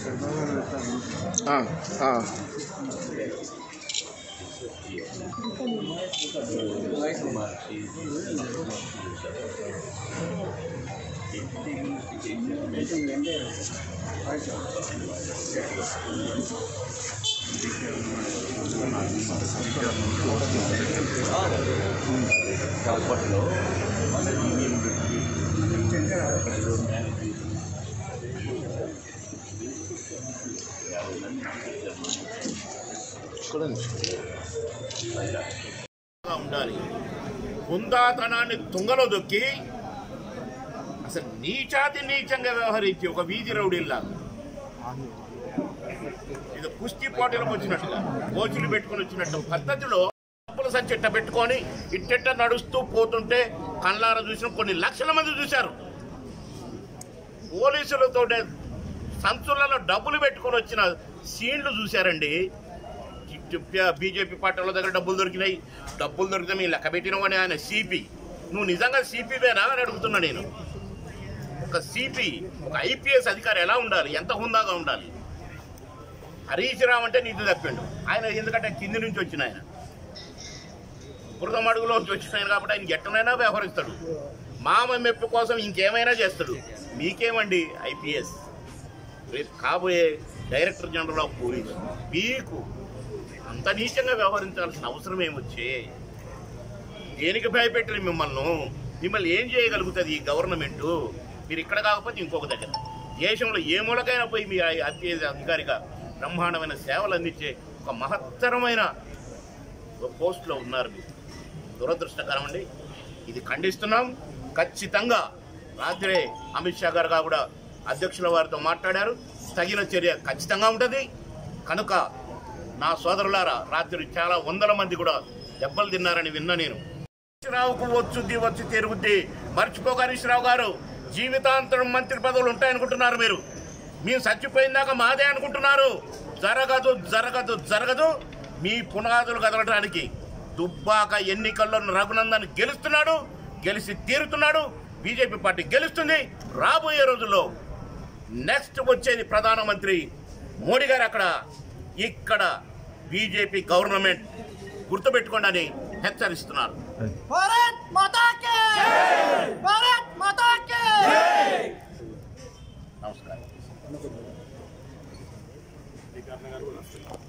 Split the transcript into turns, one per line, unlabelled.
ఆ, ఆ. చూడండి
గా ఉండాలి హుందాతనాన్ని తుంగలో దొక్కి అసలు నీచాతి నీచంగా వ్యవహరించి ఒక వీధి రౌడీల్లా ఇది కుస్తీ పోటీలకు వచ్చినట్టుగా కోచులు పెట్టుకుని వచ్చినట్టు పద్ధతిలో డబ్బుల సంచెట్ట పెట్టుకొని ఇట్టెట్ట నడుస్తూ పోతుంటే కళ్ళార చూసిన కొన్ని లక్షల మంది చూశారు పోలీసులతో సంచులలో డబ్బులు పెట్టుకొని వచ్చిన సీన్లు చూశారండి బీజేపీ పార్టీల దగ్గర డబ్బులు దొరికినాయి డబ్బులు దొరికితే మీ లెక్క పెట్టినవని ఆయన సిపి నువ్వు నిజంగా సిపివేనా అని అడుగుతున్నా నేను ఒక సిపి ఒక ఐపీఎస్ అధికారి ఎలా ఉండాలి ఎంత హుందాగా ఉండాలి హరీష్ రావు అంటే నీతి తప్పిండు ఆయన ఎందుకంటే కింది నుంచి వచ్చిన ఆయన బురద మడుగులో నుంచి వచ్చిన ఆయన కాబట్టి ఆయన ఎట్టనైనా వ్యవహరిస్తాడు మామ మెప్పు కోసం ఇంకేమైనా చేస్తాడు మీకేమండి ఐపీఎస్ రేపు కాబోయే డైరెక్టర్ జనరల్ ఆఫ్ పోలీస్ మీకు అంత నీచంగా వ్యవహరించాల్సిన అవసరం ఏమొచ్చే దేనికి భయపెట్టిన మిమ్మల్ని మిమ్మల్ని ఏం చేయగలుగుతుంది ఈ గవర్నమెంట్ మీరు ఇక్కడ కాకపోతే ఇంకొక దగ్గర దేశంలో ఏ మూలకైనా పోయి మీ ఐపీఎస్ అధికారిగా బ్రహ్మాండమైన సేవలు అందించే ఒక మహత్తరమైన ఒక పోస్ట్లో ఉన్నారు మీరు దురదృష్టకరం అండి ఇది ఖండిస్తున్నాం ఖచ్చితంగా రాత్రే అమిత్ షా గారుగా కూడా అధ్యక్షుల వారితో మాట్లాడారు తగిన చర్య ఖచ్చితంగా ఉంటుంది కనుక నా సోదరులారా రాత్రి చాలా వందల మంది కూడా దెబ్బలు తిన్నారని విన్నా నేను రావుకు వచ్చుద్ది వచ్చి తిరుగుద్ది మర్చిపోక హరీష్ రావు గారు జీవితాంతరం మంత్రి పదవులు ఉంటాయనుకుంటున్నారు మీరు మేము చచ్చిపోయిందాక మాదే అనుకుంటున్నారు జరగదు జరగదు జరగదు మీ పునాదులు కదలడానికి దుబ్బాక ఎన్నికల్లో రఘునందన్ గెలుస్తున్నాడు గెలిచి తీరుతున్నాడు బీజేపీ పార్టీ గెలుస్తుంది రాబోయే రోజుల్లో నెక్స్ట్ వచ్చేది ప్రధానమంత్రి మోడీ గారు అక్కడ ఇక్కడ బీజేపీ గవర్నమెంట్ గుర్తుపెట్టుకోండి అని హెచ్చరిస్తున్నారు
भारत माता के भारत माता के
నమస్కారం